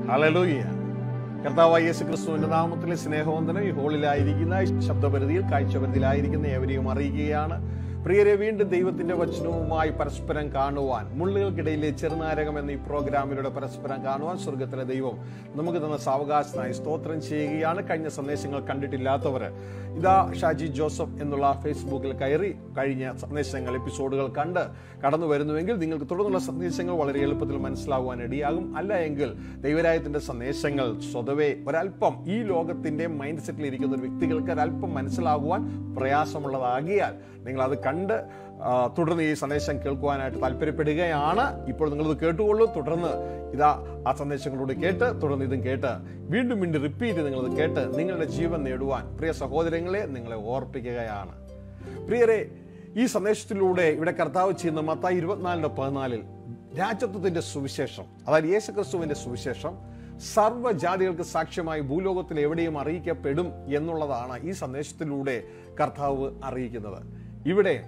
Hallelujah കർത്താവായ യേശു ക്രിസ്തുവിന്റെ നാമത്തിലെ സ്നേഹവന്ദനം ഈ ഹോളിലായിരിക്കുന്ന ഈ ശബ്ദപരിധിയിൽ കാഴ്ചപരിധിയിലായിരിക്കുന്ന ഏവരെയും അറിയിക്കുകയാണ് പ്രിയരെ വീണ്ടും ദൈവത്തിന്റെ വചനവുമായി പരസ്പരം കാണുവാൻ മുള്ളുകൾക്കിടയിലെ ചെറുനാരകം എന്ന ഈ പ്രോഗ്രാമിലൂടെ പരസ്പരം കാണുവാൻ സ്വർഗത്തിലെ ദൈവം നമുക്ക് തന്ന സാവകാശനായി സ്തോത്രം ചെയ്യുകയാണ് കഴിഞ്ഞ സന്ദേശങ്ങൾ കണ്ടിട്ടില്ലാത്തവര് ഇതാ ഷാജി ജോസഫ് എന്നുള്ള ഫേസ്ബുക്കിൽ കയറി കഴിഞ്ഞ സന്ദേശങ്ങൾ എപ്പിസോഡുകൾ കണ്ട് കടന്നു വരുന്നുവെങ്കിൽ നിങ്ങൾക്ക് തുടർന്നുള്ള സന്ദേശങ്ങൾ വളരെ എളുപ്പത്തിൽ മനസ്സിലാകുവാൻ ഇടയാകും അല്ല എങ്കിൽ ദൈവരായത്തിന്റെ സന്ദേശങ്ങൾ സ്വതവേ ഒരല്പം ഈ ലോകത്തിന്റെ മൈൻഡ് സെറ്റിൽ ഇരിക്കുന്ന ഒരു വ്യക്തികൾക്ക് ഒരല്പം മനസ്സിലാകുവാൻ പ്രയാസമുള്ളതാകിയാൽ നിങ്ങൾ അത് കണ്ട് ആ, തുടർന്ന് ഈ സന്ദേശം കേൾക്കുവാനായിട്ട് താല്പര്യപ്പെടുകയാണ് ഇപ്പോൾ നിങ്ങളിത് കേട്ടുകൊള്ളൂ തുടർന്ന് ഇതാ ആ സന്ദേശങ്ങളോട് കേട്ട് തുടർന്ന് ഇതും കേട്ട് വീണ്ടും വീണ്ടും റിപ്പീറ്റ് നിങ്ങളിത് കേട്ട് നിങ്ങളുടെ ജീവൻ നേടുവാൻ പ്രിയ സഹോദരങ്ങളെ നിങ്ങളെ ഓർപ്പിക്കുകയാണ് പ്രിയരെ ഈ സന്ദേശത്തിലൂടെ ഇവിടെ കർത്താവ് ചെയ്യുന്ന മത്തായി ഇരുപത്തിനാലിന്റെ പതിനാലിൽ രാജ്യത്വത്തിന്റെ സുവിശേഷം അതായത് യേശു ക്രിസ്തുവിന്റെ സുവിശേഷം സർവ്വജാതികൾക്ക് സാക്ഷ്യമായി ഭൂലോകത്തിൽ എവിടെയും അറിയിക്കപ്പെടും എന്നുള്ളതാണ് ഈ സന്ദേശത്തിലൂടെ കർത്താവ് അറിയിക്കുന്നത് ഇവിടെ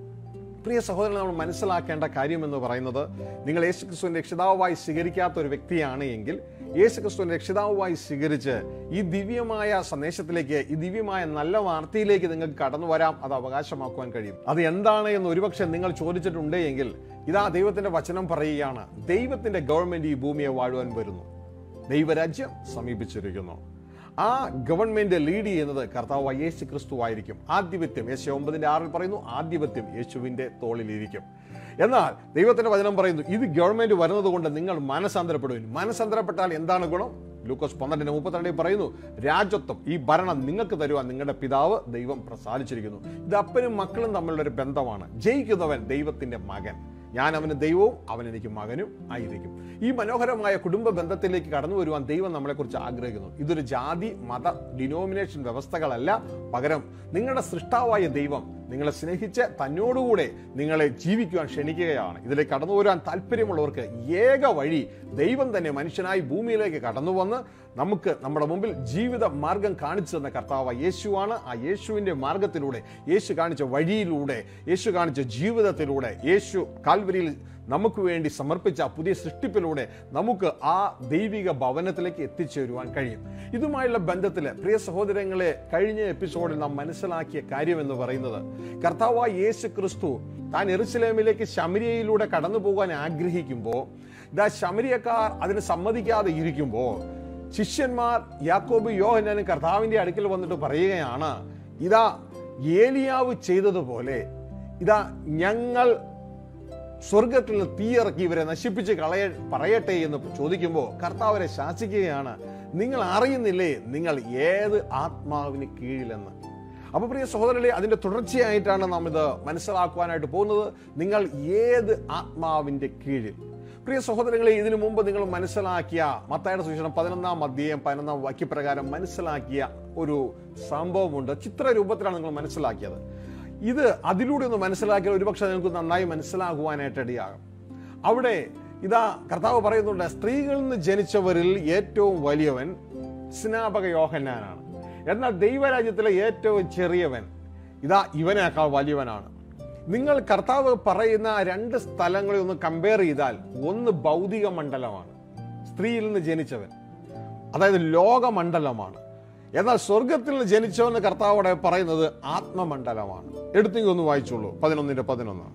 പ്രിയ സഹോദരൻ നമ്മൾ മനസ്സിലാക്കേണ്ട കാര്യം എന്ന് പറയുന്നത് നിങ്ങൾ യേശുക്രിസ്തുവിന്റെ രക്ഷിതാവായി സ്വീകരിക്കാത്ത ഒരു വ്യക്തിയാണ് എങ്കിൽ യേശുക്രിസ്തുവിന്റെ രക്ഷിതാവുമായി സ്വീകരിച്ച് ഈ ദിവ്യമായ സന്ദേശത്തിലേക്ക് ഈ ദിവ്യമായ നല്ല വാർത്തയിലേക്ക് നിങ്ങൾക്ക് കടന്നു വരാം അത് അവകാശമാക്കുവാൻ കഴിയും അത് എന്താണ് എന്ന് ഒരുപക്ഷെ നിങ്ങൾ ചോദിച്ചിട്ടുണ്ട് എങ്കിൽ ഇതാ ദൈവത്തിന്റെ വചനം പറയുകയാണ് ദൈവത്തിന്റെ ഗവൺമെന്റ് ഈ ഭൂമിയെ വാഴുവാൻ വരുന്നു ദൈവരാജ്യം സമീപിച്ചിരിക്കുന്നു ആ ഗവൺമെന്റ് ലീഡ് ചെയ്യുന്നത് കർത്താവ് യേശു ക്രിസ്തു ആയിരിക്കും ആധിപത്യം യേശു ഒമ്പതിന്റെ ആറിൽ പറയുന്നു ആധിപത്യം യേശുവിന്റെ തോളിലിരിക്കും എന്നാൽ ദൈവത്തിന്റെ വചനം പറയുന്നു ഇത് ഗവൺമെന്റ് വരുന്നത് കൊണ്ട് നിങ്ങൾ മനസാന്തരപ്പെടുവിൻ മനസാന്തരപ്പെട്ടാൽ എന്താണ് ഗുണം ലൂക്കോസ് പന്ത്രണ്ടിന് മുപ്പത്തിരണ്ടിൽ പറയുന്നു രാജ്യത്വം ഈ ഭരണം നിങ്ങൾക്ക് തരുവാൻ നിങ്ങളുടെ പിതാവ് ദൈവം പ്രസാദിച്ചിരിക്കുന്നു ഇത് അപ്പനും മക്കളും തമ്മിലുള്ള ഒരു ബന്ധമാണ് ജയിക്കുന്നവൻ ദൈവത്തിന്റെ മകൻ ഞാൻ അവന് ദൈവവും അവൻ എനിക്ക് മകനും ആയിരിക്കും ഈ മനോഹരമായ കുടുംബ ബന്ധത്തിലേക്ക് കടന്നു വരുവാൻ ദൈവം നമ്മളെക്കുറിച്ച് ആഗ്രഹിക്കുന്നു ഇതൊരു ജാതി മത ഡിനോമിനേഷൻ വ്യവസ്ഥകളല്ല പകരം നിങ്ങളുടെ സൃഷ്ടാവായ ദൈവം നിങ്ങളെ സ്നേഹിച്ച് തന്നോടുകൂടെ നിങ്ങളെ ജീവിക്കുവാൻ ക്ഷണിക്കുകയാണ് ഇതിലേക്ക് കടന്നു വരുവാൻ താല്പര്യമുള്ളവർക്ക് ഏക വഴി ദൈവം തന്നെ മനുഷ്യനായി ഭൂമിയിലേക്ക് കടന്നു വന്ന് നമുക്ക് നമ്മുടെ മുമ്പിൽ ജീവിത മാർഗം കാണിച്ചു തന്ന കർത്താവ് യേശുവാണ് ആ യേശുവിന്റെ മാർഗത്തിലൂടെ യേശു കാണിച്ച വഴിയിലൂടെ യേശു കാണിച്ച ജീവിതത്തിലൂടെ യേശു കാൽവരിയിൽ നമുക്ക് വേണ്ടി സമർപ്പിച്ച ആ പുതിയ സൃഷ്ടിപ്പിലൂടെ നമുക്ക് ആ ദൈവിക ഭവനത്തിലേക്ക് എത്തിച്ചേരുവാൻ കഴിയും ഇതുമായുള്ള ബന്ധത്തിൽ പ്രിയ സഹോദരങ്ങളെ കഴിഞ്ഞ എപ്പിസോഡിൽ നാം മനസ്സിലാക്കിയ കാര്യം എന്ന് പറയുന്നത് കർത്താവായ യേശു ക്രിസ്തു താൻ എറുസലേമിലേക്ക് ശമരിയയിലൂടെ കടന്നു പോകാൻ ആഗ്രഹിക്കുമ്പോൾ ഇതാ ശമരിയക്കാർ അതിന് സമ്മതിക്കാതെ ഇരിക്കുമ്പോൾ ശിഷ്യന്മാർ യാക്കോബ് യോഹനാനും കർത്താവിന്റെ അടുക്കൽ വന്നിട്ട് പറയുകയാണ് ഇതാ ഏലിയാവ് ചെയ്തതുപോലെ ഇതാ ഞങ്ങൾ സ്വർഗത്തിൽ നിന്ന് തീയിറക്കി ഇവരെ നശിപ്പിച്ച് കളയ പറയട്ടെ എന്ന് ചോദിക്കുമ്പോൾ കർത്താവരെ ശാസിക്കുകയാണ് നിങ്ങൾ അറിയുന്നില്ലേ നിങ്ങൾ ഏത് ആത്മാവിന് കീഴിലെന്ന് അപ്പൊ പ്രിയ സഹോദരരെ അതിന്റെ തുടർച്ചയായിട്ടാണ് നാം ഇത് മനസ്സിലാക്കുവാനായിട്ട് പോകുന്നത് നിങ്ങൾ ഏത് ആത്മാവിന്റെ കീഴിൽ പ്രിയ സഹോദരങ്ങളെ ഇതിനു മുമ്പ് നിങ്ങൾ മനസ്സിലാക്കിയ മത്തായുടെ സുവിശേഷം പതിനൊന്നാം അധ്യായം പതിനൊന്നാം വാക്യപ്രകാരം മനസ്സിലാക്കിയ ഒരു സംഭവമുണ്ട് ചിത്രരൂപത്തിലാണ് നിങ്ങൾ മനസ്സിലാക്കിയത് ഇത് അതിലൂടെ ഒന്ന് മനസ്സിലാക്കിയാൽ ഒരുപക്ഷെ നിങ്ങൾക്ക് നന്നായി മനസ്സിലാകുവാനായിട്ട് ഇടയാകും അവിടെ ഇതാ കർത്താവ് പറയുന്നുണ്ട് സ്ത്രീകളിൽ നിന്ന് ജനിച്ചവരിൽ ഏറ്റവും വലിയവൻ സ്നാപക യോഹന്നാനാണ് എന്നാൽ ദൈവരാജ്യത്തിലെ ഏറ്റവും ചെറിയവൻ ഇതാ ഇവനേക്കാൾ വലിയവനാണ് നിങ്ങൾ കർത്താവ് പറയുന്ന രണ്ട് സ്ഥലങ്ങളെ ഒന്ന് കമ്പയർ ചെയ്താൽ ഒന്ന് ഭൗതിക മണ്ഡലമാണ് സ്ത്രീയിൽ നിന്ന് ജനിച്ചവൻ അതായത് ലോകമണ്ഡലമാണ് എന്നാൽ സ്വർഗത്തിൽ നിന്ന് ജനിച്ചവെന്ന് കർത്താവോടെ പറയുന്നത് ആത്മമണ്ഡലമാണ് എടുത്തെങ്കിൽ ഒന്ന് വായിച്ചോളൂ പതിനൊന്നിന്റെ പതിനൊന്ന്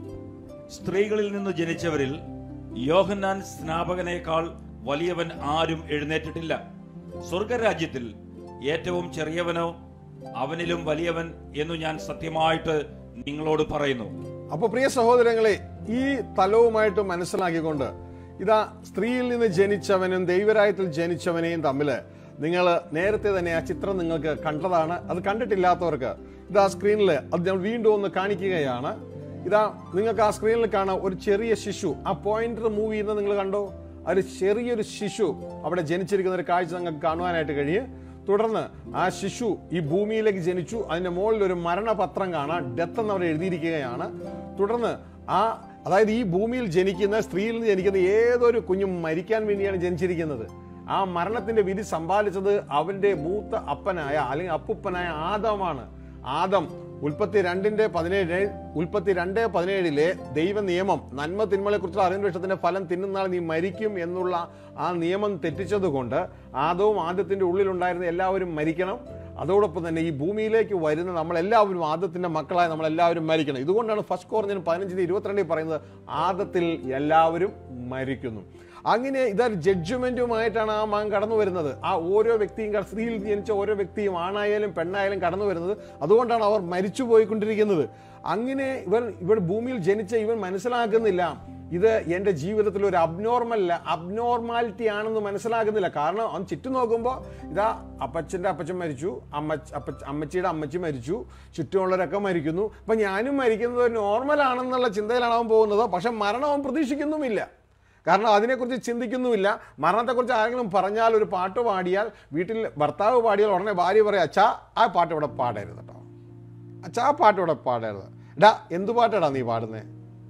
സ്ത്രീകളിൽ നിന്ന് ജനിച്ചവരിൽ യോഹന്നാൻ സ്നാപകനേക്കാൾ വലിയവൻ ആരും എഴുന്നേറ്റിട്ടില്ല സ്വർഗരാജ്യത്തിൽ ഏറ്റവും ചെറിയവനോ അവനിലും വലിയവൻ എന്നു ഞാൻ സത്യമായിട്ട് നിങ്ങളോട് പറയുന്നു അപ്പൊ പ്രിയ സഹോദരങ്ങളെ ഈ തലവുമായിട്ട് മനസ്സിലാക്കിക്കൊണ്ട് ഇതാ സ്ത്രീയിൽ നിന്ന് ജനിച്ചവനും ദൈവരായത്തിൽ ജനിച്ചവനെയും തമ്മില് നിങ്ങൾ നേരത്തെ തന്നെ ആ ചിത്രം നിങ്ങൾക്ക് കണ്ടതാണ് അത് കണ്ടിട്ടില്ലാത്തവർക്ക് ഇതാ സ്ക്രീനിൽ അത് ഞാൻ വീണ്ടും ഒന്ന് കാണിക്കുകയാണ് ഇതാ നിങ്ങൾക്ക് ആ സ്ക്രീനിൽ കാണാം ഒരു ചെറിയ ശിശു ആ പോയിന്റർ മൂവ് ചെയ്യുന്നത് നിങ്ങൾ കണ്ടോ ആ ഒരു ചെറിയൊരു ശിശു അവിടെ ജനിച്ചിരിക്കുന്ന ഒരു കാഴ്ച നിങ്ങൾക്ക് കാണുവാനായിട്ട് കഴിയും തുടർന്ന് ആ ശിശു ഈ ഭൂമിയിലേക്ക് ജനിച്ചു അതിന്റെ മുകളിൽ ഒരു മരണപത്രം കാണാം ഡെത്ത് എന്ന് അവിടെ എഴുതിയിരിക്കുകയാണ് തുടർന്ന് ആ അതായത് ഈ ഭൂമിയിൽ ജനിക്കുന്ന സ്ത്രീയിൽ നിന്ന് ജനിക്കുന്ന ഏതൊരു കുഞ്ഞും മരിക്കാൻ വേണ്ടിയാണ് ജനിച്ചിരിക്കുന്നത് ആ മരണത്തിന്റെ വിധി സമ്പാദിച്ചത് അവന്റെ മൂത്ത അപ്പനായ അല്ലെങ്കിൽ അപ്പുപ്പനായ ആദമാണ് ആദം ഉൽപ്പത്തി രണ്ടിന്റെ പതിനേഴ് ഉൽപ്പത്തി രണ്ട് പതിനേഴിലെ ദൈവ നിയമം നന്മ തിന്മകളെ കുറിച്ചുള്ള അറിവിന്റെ വൃക്ഷത്തിന്റെ ഫലം തിന്നുന്നാൾ നീ മരിക്കും എന്നുള്ള ആ നിയമം തെറ്റിച്ചതുകൊണ്ട് ആദവും ആദ്യത്തിന്റെ ഉള്ളിലുണ്ടായിരുന്ന എല്ലാവരും മരിക്കണം അതോടൊപ്പം തന്നെ ഈ ഭൂമിയിലേക്ക് വരുന്ന നമ്മളെല്ലാവരും ആദത്തിന്റെ മക്കളായ നമ്മളെല്ലാവരും മരിക്കണം ഇതുകൊണ്ടാണ് ഫസ്റ്റ് കോർഞ്ഞിന് പതിനഞ്ചിന് ഇരുപത്തിരണ്ടിൽ പറയുന്നത് ആദത്തിൽ എല്ലാവരും മരിക്കുന്നു അങ്ങനെ ഇതൊരു ജഡ്ജ്മെന്റുമായിട്ടാണ് ആ മാൻ കടന്നു വരുന്നത് ആ ഓരോ വ്യക്തിയും ക- സ്ത്രീയിൽ ജനിച്ച ഓരോ വ്യക്തിയും ആണായാലും പെണ്ണായാലും കടന്നു വരുന്നത് അതുകൊണ്ടാണ് അവർ മരിച്ചു പോയിക്കൊണ്ടിരിക്കുന്നത് അങ്ങനെ ഇവർ ഇവർ ഭൂമിയിൽ ജനിച്ച ഇവൻ മനസ്സിലാക്കുന്നില്ല ഇത് എൻ്റെ ജീവിതത്തിൽ ഒരു അബ്നോർമൽ അബ്നോർമാലിറ്റി ആണെന്ന് മനസ്സിലാക്കുന്നില്ല കാരണം അവൻ ചുറ്റും നോക്കുമ്പോൾ ഇതാ അപ്പച്ചൻ്റെ അപ്പച്ചൻ മരിച്ചു അമ്മ അപ്പ അമ്മച്ചിയുടെ അമ്മച്ചി മരിച്ചു ചുറ്റുമുള്ളവരൊക്കെ മരിക്കുന്നു അപ്പം ഞാനും മരിക്കുന്നത് നോർമൽ ആണെന്നുള്ള ചിന്തയിലാണ് അവൻ പോകുന്നത് പക്ഷെ മരണം അവൻ പ്രതീക്ഷിക്കുന്നുമില്ല കാരണം അതിനെക്കുറിച്ച് ചിന്തിക്കുന്നുമില്ല മരണത്തെക്കുറിച്ച് ആരെങ്കിലും പറഞ്ഞാൽ ഒരു പാട്ട് പാടിയാൽ വീട്ടിൽ ഭർത്താവ് പാടിയാൽ ഉടനെ ഭാര്യ പറയും അച്ഛാ ആ പാട്ട് ഇവിടെ പാടരുത് കേട്ടോ അച്ഛാ ആ പാട്ട് ഇവിടെ പാടരുത് എടാ എന്തു പാട്ടാടാ നീ പാടുന്നേ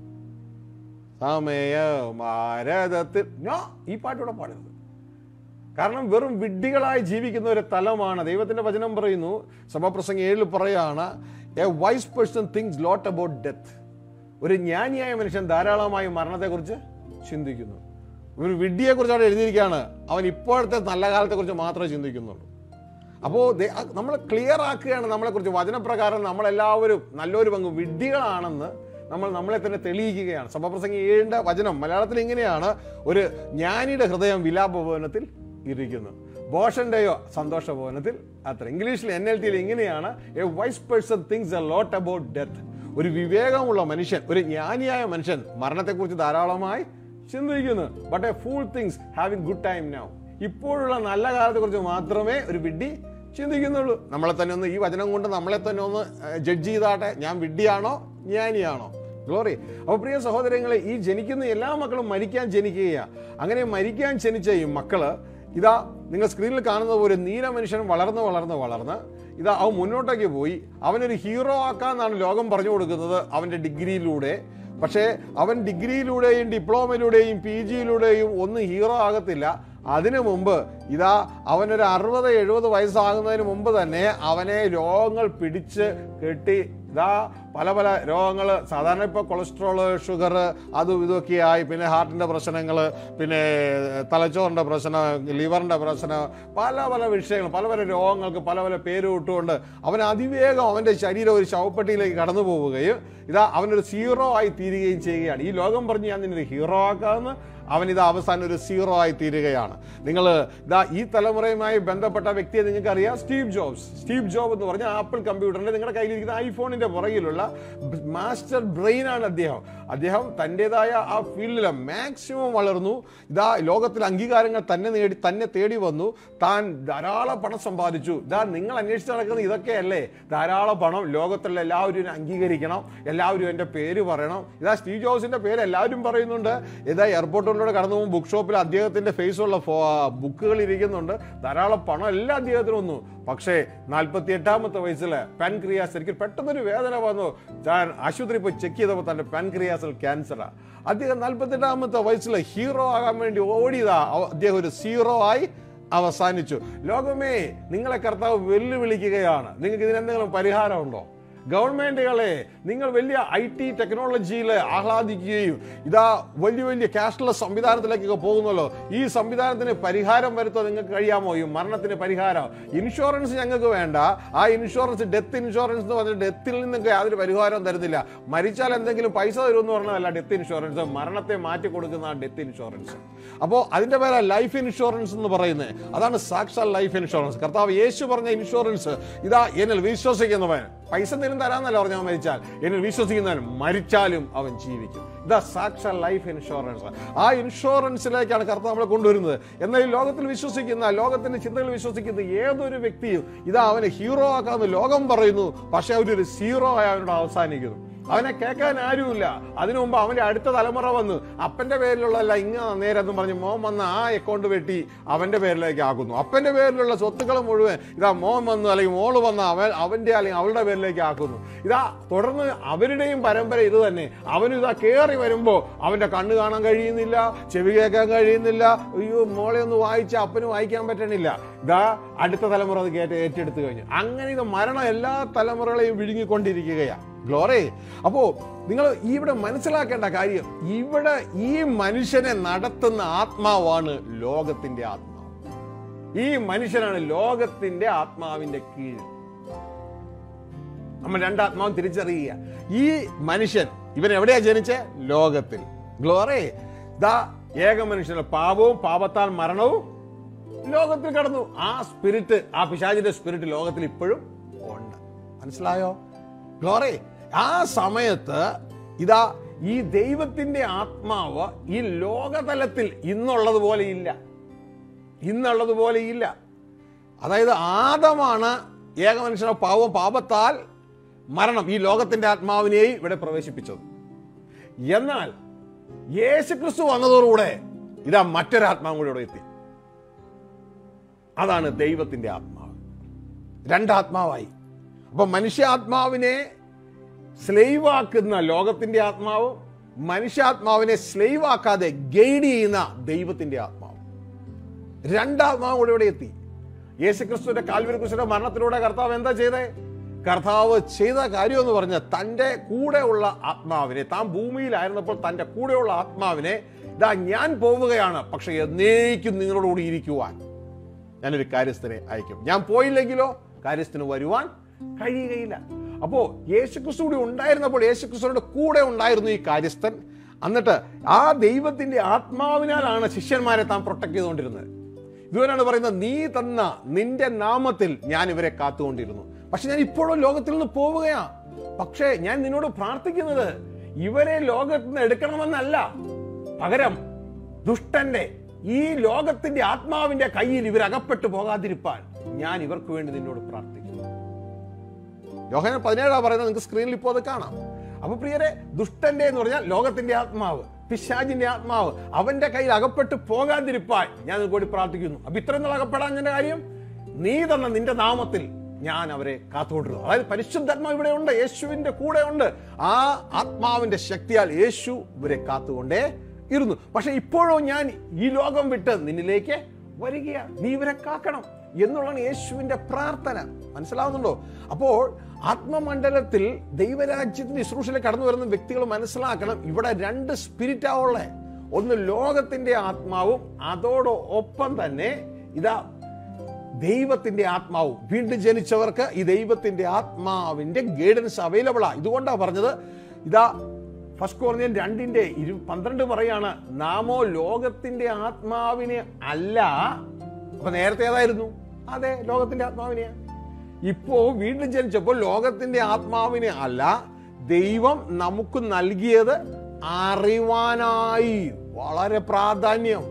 സമയ ഭാരതത്തിൽ നോ ഈ പാട്ട് ഇവിടെ പാടരുത് കാരണം വെറും വിഡ്ഢികളായി ജീവിക്കുന്ന ഒരു തലമാണ് ദൈവത്തിന്റെ വചനം പറയുന്നു സഭാപ്രസംഗം ഏഴിൽ പറയാണ് a wise person thinks lot about death ഒരു ജ്ഞാനിയായ മനുഷ്യൻ ധാരാളമായി മരണത്തെക്കുറിച്ച് ചിന്തിക്കുന്നു ഒരു വിഡ്ഢിയെ കുറിച്ച് അവിടെ എഴുതിയിരിക്കുകയാണ് അവൻ ഇപ്പോഴത്തെ നല്ല കാലത്തെക്കുറിച്ച് മാത്രമേ ചിന്തിക്കുന്നുള്ളൂ അപ്പോൾ നമ്മൾ ക്ലിയർ ആക്കുകയാണ് നമ്മളെക്കുറിച്ച് വചനപ്രകാരം നമ്മളെല്ലാവരും നല്ലൊരു പങ്ക് വിഡ്ഢികളാണെന്ന് നമ്മൾ നമ്മളെ തന്നെ തെളിയിക്കുകയാണ് സഭാപ്രസംഗി ഏഴിൻ്റെ വചനം മലയാളത്തിൽ ഇങ്ങനെയാണ് ഒരു ജ്ഞാനിയുടെ ഹൃദയം വിലാപഭവനത്തിൽ ഇരിക്കുന്നു ബോഷന്റെയോ സന്തോഷ ഭവനത്തിൽ അത്ര ഇംഗ്ലീഷിൽ എൻ എൽ ടിയിൽ ഇങ്ങനെയാണ് a wise person thinks a lot about death ഒരു വിവേകമുള്ള മനുഷ്യൻ ഒരു ജ്ഞാനിയായ മനുഷ്യൻ മരണത്തെക്കുറിച്ച് ധാരാളമായി ചിന്തിക്കുന്നു but a fool thinks having good time now ഇപ്പോഴുള്ള നല്ല കാലത്തെക്കുറിച്ച് മാത്രമേ ഒരു വിഡ്ഢി ചിന്തിക്കുന്നുള്ളൂ നമ്മളെ തന്നെ ഒന്ന് ഈ വചനം കൊണ്ട് നമ്മളെ തന്നെ ഒന്ന് ജഡ്ജ് ചെയ്താട്ടെ ഞാൻ വിഡ്ഢിയാണോ ജ്ഞാനിയാണോ ഗ്ലോറി അപ്പോൾ പ്രിയ സഹോദരങ്ങളെ ഈ ജനിക്കുന്ന എല്ലാ മക്കളും മരിക്കാൻ ജനിക്കുകയാണ് അങ്ങനെ മരിക്കാൻ ജനിച്ച ഈ മക്കള് ഇതാ നിങ്ങൾ സ്ക്രീനിൽ കാണുന്ന പോലെ നീല മനുഷ്യൻ വളർന്ന് വളർന്ന് വളർന്ന് ഇതാ അവൻ മുന്നോട്ടേക്ക് പോയി അവനൊരു ഹീറോ ആക്കാന്നാണ് ലോകം പറഞ്ഞു കൊടുക്കുന്നത് അവന്റെ ഡിഗ്രിയിലൂടെ പക്ഷേ അവൻ ഡിഗ്രിയിലൂടെയും ഡിപ്ലോമയിലൂടെയും പി ജിയിലൂടെയും ഒന്നും ഹീറോ ആകത്തില്ല അതിനു മുമ്പ് ഇതാ അവനൊരു അറുപത് എഴുപത് വയസ്സാകുന്നതിന് മുമ്പ് തന്നെ അവനെ രോഗങ്ങൾ പിടിച്ച് കെട്ടി ഇതാ പല പല രോഗങ്ങൾ സാധാരണ ഇപ്പോൾ കൊളസ്ട്രോള് ഷുഗർ അതും ഇതൊക്കെയായി പിന്നെ ഹാർട്ടിൻ്റെ പ്രശ്നങ്ങൾ പിന്നെ തലച്ചോറിൻ്റെ പ്രശ്നം ലിവറിൻ്റെ പ്രശ്നം പല പല വിഷയങ്ങൾ പല പല രോഗങ്ങൾക്ക് പല പല പേര് ഇട്ടുകൊണ്ട് അവൻ അതിവേഗം അവൻ്റെ ശരീരം ഒരു ശവപ്പെട്ടിയിലേക്ക് കടന്നു പോവുകയും ഇതാ അവനൊരു സീറോ ആയി തീരുകയും ചെയ്യുകയാണ് ഈ ലോകം പറഞ്ഞ് ഞാൻ നിന്നൊരു ഹീറോ ആക്കാമെന്ന് അവൻ ഇത് അവസാനം ഒരു സീറോ ആയി തീരുകയാണ് നിങ്ങൾ ഇതാ ഈ തലമുറയുമായി ബന്ധപ്പെട്ട വ്യക്തിയെ നിങ്ങൾക്ക് അറിയാം സ്റ്റീവ് ജോബ്സ് സ്റ്റീവ് ജോബ് എന്ന് പറഞ്ഞാൽ ആപ്പിൾ കമ്പ്യൂട്ടറിന്റെ നിങ്ങളുടെ കയ്യിലിരിക്കുന്ന ഐഫോണിന്റെ പുറകിലുള്ള മാസ്റ്റർ ബ്രെയിൻ ആണ് അദ്ദേഹം അദ്ദേഹം തൻ്റെതായ ആ ഫീൽഡിൽ മാക്സിമം വളർന്നു ഇതാ ലോകത്തിൽ അംഗീകാരങ്ങൾ തന്നെ നേടി തന്നെ തേടി വന്നു താൻ ധാരാളം പണം സമ്പാദിച്ചു ഇതാ നിങ്ങൾ അന്വേഷിച്ച് നടക്കുന്ന ഇതൊക്കെയല്ലേ ധാരാളം പണം ലോകത്തുള്ള എല്ലാവരും എന്നെ അംഗീകരിക്കണം എല്ലാവരും എൻ്റെ പേര് പറയണം ഇതാ സ്റ്റീവ് ജോബ്സിന്റെ പേര് എല്ലാവരും പറയുന്നുണ്ട് ഇതാ എയർപോർട്ടിലൂടെ കടന്നു പോകുമ്പോൾ ബുക്ക് ഷോപ്പിൽ അദ്ദേഹത്തിന്റെ ഫേസുള്ള ബുക്കുകൾ ഇരിക്കുന്നുണ്ട് ധാരാളം പണം എല്ലാം അദ്ദേഹത്തിന് വന്നു പക്ഷേ നാൽപ്പത്തി എട്ടാമത്തെ വയസ്സിൽ പാൻക്രിയാസ് എനിക്ക് പെട്ടെന്നൊരു വേദന വന്നു ഞാൻ ആശുപത്രി പോയി ചെക്ക് ചെയ്തപ്പോൾ തന്റെ പാൻക്രിയാസിൽ ക്യാൻസറാ അദ്ദേഹം നാൽപ്പത്തി എട്ടാമത്തെ വയസ്സിൽ ഹീറോ ആകാൻ വേണ്ടി ഓടിയതാ അവ- അദ്ദേഹം ഒരു സീറോ ആയി അവസാനിച്ചു ലോകമേ നിങ്ങളെ കർത്താവ് വെല്ലുവിളിക്കുകയാണ് നിങ്ങൾക്ക് ഇതിനെന്തെങ്കിലും പരിഹാരമുണ്ടോ ഗവൺമെന്റുകളെ നിങ്ങൾ വലിയ ഐ ടി ടെക്നോളജിയിൽ ആഹ്ലാദിക്കുകയും ഇതാ വലിയ വലിയ ക്യാഷ്ലെസ് സംവിധാനത്തിലേക്കൊക്കെ പോകുന്നല്ലോ ഈ സംവിധാനത്തിന് പരിഹാരം വരുത്താൻ നിങ്ങൾക്ക് കഴിയാമോ ഈ മരണത്തിന് പരിഹാരം ഇൻഷുറൻസ് ഞങ്ങൾക്ക് വേണ്ട ആ ഇൻഷുറൻസ് ഡെത്ത് ഇൻഷുറൻസ് എന്ന് പറഞ്ഞാൽ ഡെത്തിൽ നിന്നൊക്കെ യാതൊരു പരിഹാരവും തരുന്നില്ല മരിച്ചാൽ എന്തെങ്കിലും പൈസ തരുമെന്ന് പറഞ്ഞതല്ല ഡെത്ത് ഇൻഷുറൻസ് മരണത്തെ മാറ്റി കൊടുക്കുന്ന ആ ഡെത്ത് ഇൻഷുറൻസ് അപ്പോൾ അതിന്റെ പേരാ ലൈഫ് ഇൻഷുറൻസ് എന്ന് പറയുന്നത് അതാണ് സാക്ഷാൽ ലൈഫ് ഇൻഷുറൻസ് കർത്താവ് യേശു പറഞ്ഞ ഇൻഷുറൻസ് ഇതാ എന്നിൽ വിശ്വസിക്കുന്നവൻ പൈസ എന്തെങ്കിലും തരാന്നല്ല പറഞ്ഞവൻ മരിച്ചാൽ എന്നിൽ വിശ്വസിക്കുന്നവൻ മരിച്ചാലും അവൻ ജീവിക്കും ഇതാ സാക്ഷാൽ ലൈഫ് ഇൻഷുറൻസ് ആ ഇൻഷുറൻസിലേക്കാണ് കർത്താവ് നമ്മളെ കൊണ്ടുവരുന്നത് എന്നാൽ ഈ ലോകത്തിൽ വിശ്വസിക്കുന്ന ലോകത്തിന്റെ ചിന്തകൾ വിശ്വസിക്കുന്ന ഏതൊരു വ്യക്തിയും ഇതാ അവനെ ഹീറോ ആക്കാമെന്ന് ലോകം പറയുന്നു പക്ഷെ അവരൊരു സീറോ ആയി അവനോട് അവസാനിക്കുന്നു അവനെ കേൾക്കാൻ ആരുമില്ല അതിനു മുമ്പ് അവന്റെ അടുത്ത തലമുറ വന്ന് അപ്പന്റെ പേരിലുള്ളതല്ല ഇങ്ങ നേരെന്ന് പറഞ്ഞ് മോൻ വന്ന് ആ അക്കൗണ്ട് വെട്ടി അവന്റെ പേരിലേക്ക് ആക്കുന്നു അപ്പന്റെ പേരിലുള്ള സ്വത്തുക്കൾ മുഴുവൻ ഇതാ മോൻ വന്നു അല്ലെങ്കിൽ മോള് വന്ന് അവൻ അവന്റെ അല്ലെങ്കിൽ അവളുടെ പേരിലേക്ക് ആക്കുന്നു ഇതാ തുടർന്ന് അവരുടെയും പരമ്പര ഇത് തന്നെ അവന് ഇതാ കയറി വരുമ്പോ അവന്റെ കണ്ണ് കാണാൻ കഴിയുന്നില്ല ചെവി കേൾക്കാൻ കഴിയുന്നില്ല അയ്യോ മോളെ ഒന്ന് വായിച്ച അപ്പന് വായിക്കാൻ പറ്റണില്ല ഇതാ അടുത്ത തലമുറ അത് കേട്ട് ഏറ്റെടുത്തു കഴിഞ്ഞു അങ്ങനെ ഇത് മരണം എല്ലാ തലമുറകളെയും വിഴുങ്ങിക്കൊണ്ടിരിക്കുകയാണ് ഗ്ലോറി അപ്പോ നിങ്ങൾ ഇവിടെ മനസ്സിലാക്കേണ്ട കാര്യം ഇവിടെ ഈ മനുഷ്യനെ നടത്തുന്ന ആത്മാവാണ് ലോകത്തിന്റെ ആത്മാവ് ഈ മനുഷ്യനാണ് ലോകത്തിന്റെ ആത്മാവിന്റെ കീഴിൽ നമ്മൾ രണ്ടാത്മാവും തിരിച്ചറിയുക ഈ മനുഷ്യൻ ഇവൻ എവിടെയാ ജനിച്ചേ ലോകത്തിൽ ഗ്ലോറി ദാ ഏക മനുഷ്യന് പാപവും പാപത്താൽ മരണവും ലോകത്തിൽ കടന്നു ആ സ്പിരിറ്റ് ആ പിശാചിന്റെ സ്പിരിറ്റ് ലോകത്തിൽ ഇപ്പോഴും ഉണ്ട് മനസ്സിലായോ ഗ്ലോറി ആ സമയത്ത് ഇതാ ഈ ദൈവത്തിന്റെ ആത്മാവ് ഈ ലോകതലത്തിൽ ഇന്നുള്ളതുപോലെ ഇല്ല ഇന്നുള്ളതുപോലെ ഇല്ല അതായത് ആദമാണ് ഏക മനുഷ്യനോ പാവം പാപത്താൽ മരണം ഈ ലോകത്തിന്റെ ആത്മാവിനെയും ഇവിടെ പ്രവേശിപ്പിച്ചത് എന്നാൽ യേശുക്രിസ്തു വന്നതോടുകൂടെ ഇതാ മറ്റൊരാത്മാവും കൂടി ഇവിടെ എത്തി അതാണ് ദൈവത്തിന്റെ ആത്മാവ് രണ്ടാത്മാവായി അപ്പൊ മനുഷ്യാത്മാവിനെ സ്ലൈവാക്കുന്ന ലോകത്തിന്റെ ആത്മാവും മനുഷ്യാത്മാവിനെ സ്ലൈവാക്കാതെ ഗൈഡ് ചെയ്യുന്ന ദൈവത്തിന്റെ ആത്മാവ് രണ്ടാത്മാവും കൂടെ ഇവിടെ എത്തി യേശുക്രിസ്തുവിന്റെ കാൽവരി കുശിന്റെ മരണത്തിലൂടെ കർത്താവ് എന്താ ചെയ്തേ കർത്താവ് ചെയ്ത കാര്യം എന്ന് പറഞ്ഞ തന്റെ കൂടെയുള്ള ആത്മാവിനെ താൻ ഭൂമിയിലായിരുന്നപ്പോൾ തന്റെ കൂടെയുള്ള ആത്മാവിനെ ഇതാ ഞാൻ പോവുകയാണ് പക്ഷെ എന്നേക്കും നിങ്ങളോടുകൂടി ഇരിക്കുവാൻ ഞാനൊരു കാര്യസ്ഥനെ അയക്കും ഞാൻ പോയില്ലെങ്കിലോ കാര്യസ്ഥന് വരുവാൻ കഴിയുകയില്ല അപ്പോ യേശുക്രിസ്തു കൂടി ഉണ്ടായിരുന്നപ്പോൾ യേശുക്രിസ്തുവിന്റെ കൂടെ ഉണ്ടായിരുന്നു ഈ കാര്യസ്ഥൻ എന്നിട്ട് ആ ദൈവത്തിന്റെ ആത്മാവിനാലാണ് ശിഷ്യന്മാരെ താൻ പ്രൊട്ടക്ട് ചെയ്തുകൊണ്ടിരുന്നത് ഇതുവരെയാണ് പറയുന്നത് നീ തന്ന നിന്റെ നാമത്തിൽ ഞാൻ ഇവരെ കാത്തുകൊണ്ടിരുന്നു പക്ഷെ ഞാൻ ഇപ്പോഴും ലോകത്തിൽ നിന്ന് പോവുകയാ പക്ഷേ ഞാൻ നിന്നോട് പ്രാർത്ഥിക്കുന്നത് ഇവരെ ലോകത്ത് നിന്ന് എടുക്കണമെന്നല്ല പകരം ദുഷ്ടന്റെ ഈ ലോകത്തിന്റെ ആത്മാവിന്റെ കയ്യിൽ ഇവർ അകപ്പെട്ടു പോകാതിരിപ്പാൻ ഞാൻ ഇവർക്ക് വേണ്ടി നിന്നോട് പ്രാർത്ഥിക്കുന്നു യോഹന പതിനേഴാ പറയുന്നത് നിങ്ങൾക്ക് സ്ക്രീനിൽ ഇപ്പോൾ അത് കാണാം അപ്പൊ പ്രിയരെ ദുഷ്ടന്റെ എന്ന് പറഞ്ഞാൽ ലോകത്തിന്റെ ആത്മാവ് പിശാജിന്റെ ആത്മാവ് അവന്റെ കയ്യിൽ അകപ്പെട്ട് പോകാതിരിപ്പാൻ ഞാൻ നിങ്ങൾക്ക് വേണ്ടി പ്രാർത്ഥിക്കുന്നു അപ്പൊ ഇത്രയും നാൾ അകപ്പെടാൻ എന്റെ കാര്യം നീ തന്ന നിന്റെ നാമത്തിൽ ഞാൻ അവരെ കാത്തുകൊണ്ടിരുന്നു അതായത് പരിശുദ്ധാത്മാവ് ഇവിടെ ഉണ്ട് യേശുവിന്റെ കൂടെ ഉണ്ട് ആ ആത്മാവിന്റെ ശക്തിയാൽ യേശു ഇവരെ കാത്തുകൊണ്ടേ ഇരുന്നു പക്ഷെ ഇപ്പോഴും ഞാൻ ഈ ലോകം വിട്ട് നിന്നിലേക്ക് വരികയാണ് നീ ഇവരെ കാക്കണം എന്നുള്ളതാണ് യേശുവിന്റെ പ്രാർത്ഥന മനസ്സിലാവുന്നുണ്ടോ അപ്പോൾ ആത്മമണ്ഡലത്തിൽ ദൈവരാജ്യത്തിന്റെ ശുശ്രൂഷയിൽ കടന്നു വരുന്ന വ്യക്തികൾ മനസ്സിലാക്കണം ഇവിടെ രണ്ട് സ്പിരിറ്റാ ഉള്ളേ ഒന്ന് ലോകത്തിന്റെ ആത്മാവും അതോടൊപ്പം തന്നെ ഇതാ ദൈവത്തിന്റെ ആത്മാവും വീണ്ടും ജനിച്ചവർക്ക് ഈ ദൈവത്തിന്റെ ആത്മാവിന്റെ ഗൈഡൻസ് അവൈലബിൾ ആ ഇതുകൊണ്ടാ പറഞ്ഞത് ഇതാ ഫസ്റ്റ് കോർണിയൻ രണ്ടിന്റെ ഇരു പന്ത്രണ്ട് പറയാണ് നാമോ ലോകത്തിന്റെ ആത്മാവിനെ അല്ല അപ്പൊ നേരത്തെ ഏതായിരുന്നു അതെ ലോകത്തിന്റെ ആത്മാവിനെയാ ഇപ്പോ വീണ്ടും ജനിച്ചപ്പോൾ ലോകത്തിന്റെ ആത്മാവിനെ അല്ല ദൈവം നമുക്ക് നൽകിയത് അറിവാനായി വളരെ പ്രാധാന്യം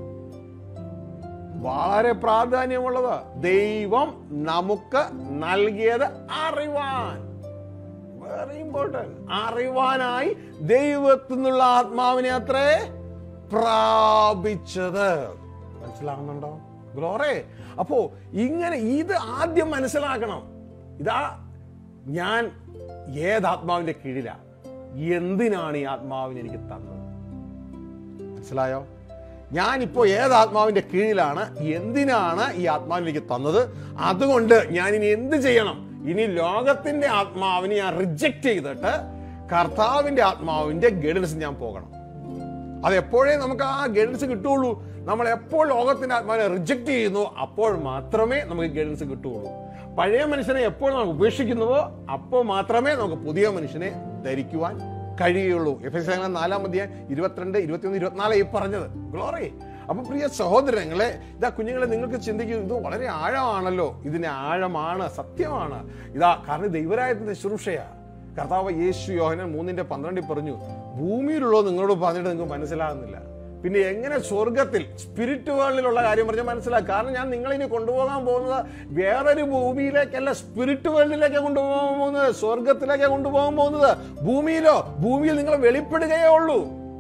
വളരെ പ്രാധാന്യമുള്ളത് ദൈവം നമുക്ക് നൽകിയത് അറിവാൻ വെരി ഇമ്പോർട്ടൻറ്റ് അറിവാനായി ദൈവത്തിൽ നിന്നുള്ള ആത്മാവിനെ അത്രേ പ്രാപിച്ചത് മനസ്സിലാകുന്നുണ്ടോ ഗ്ലോറേ അപ്പോ ഇങ്ങനെ ഇത് ആദ്യം മനസ്സിലാക്കണം ഇതാ ഞാൻ ഏതാത്മാവിന്റെ കീഴിലാ എന്തിനാണ് ഈ ആത്മാവിനെ എനിക്ക് തന്നത് മനസ്സിലായോ ഞാനിപ്പോ ഏതാത്മാവിന്റെ കീഴിലാണ് എന്തിനാണ് ഈ ആത്മാവിലേക്ക് തന്നത് അതുകൊണ്ട് ഞാൻ ഇനി എന്ത് ചെയ്യണം ഇനി ലോകത്തിന്റെ ആത്മാവിനെ ഞാൻ റിജക്റ്റ് ചെയ്തിട്ട് കർത്താവിന്റെ ആത്മാവിന്റെ ഗൈഡൻസ് ഞാൻ പോകണം അത് എപ്പോഴേ നമുക്ക് ആ ഗൈഡൻസ് കിട്ടുള്ളൂ നമ്മൾ എപ്പോൾ ലോകത്തിന്റെ ആത്മാവിനെ റിജക്റ്റ് ചെയ്യുന്നു അപ്പോൾ മാത്രമേ നമുക്ക് ഗൈഡൻസ് കിട്ടുള്ളൂ പഴയ മനുഷ്യനെ എപ്പോൾ നമുക്ക് ഉപേക്ഷിക്കുന്നുവോ അപ്പോൾ മാത്രമേ നമുക്ക് പുതിയ മനുഷ്യനെ ധരിക്കുവാൻ കഴിയുള്ളൂ എഫ് എസ് നാലാം അധ്യായം ഇരുപത്തിരണ്ട് ഇരുപത്തിയൊന്ന് ഇരുപത്തിനാല് ഈ പറഞ്ഞത് ഗ്ലോറി അപ്പൊ പ്രിയ സഹോദരങ്ങളെ ഇതാ കുഞ്ഞുങ്ങളെ നിങ്ങൾക്ക് ചിന്തിക്കും ഇത് വളരെ ആഴമാണല്ലോ ഇതിന് ആഴമാണ് സത്യമാണ് ഇതാ കാരണം ദൈവരായത്തിന്റെ ശുശ്രൂഷയാ കർത്താവ് യേശു യോഹനൻ മൂന്നിന്റെ പന്ത്രണ്ടിൽ പറഞ്ഞു ഭൂമിയിലുള്ളത് നിങ്ങളോട് പറഞ്ഞിട്ട് നിങ്ങൾക്ക് മനസ്സിലാകുന്നില്ല പിന്നെ എങ്ങനെ സ്വർഗത്തിൽ സ്പിരിറ്റ് വേൾഡിലുള്ള കാര്യം പറഞ്ഞാൽ മനസ്സിലാക്കുക കാരണം ഞാൻ നിങ്ങളിനി കൊണ്ടുപോകാൻ പോകുന്നത് വേറൊരു ഭൂമിയിലേക്കല്ല സ്പിരിറ്റ് വേൾഡിലേക്ക് കൊണ്ടുപോകാൻ പോകുന്നത് സ്വർഗത്തിലേക്ക് കൊണ്ടുപോകാൻ പോകുന്നത് ഭൂമിയിലോ ഭൂമിയിൽ നിങ്ങൾ വെളിപ്പെടുകയേ ഉള്ളൂ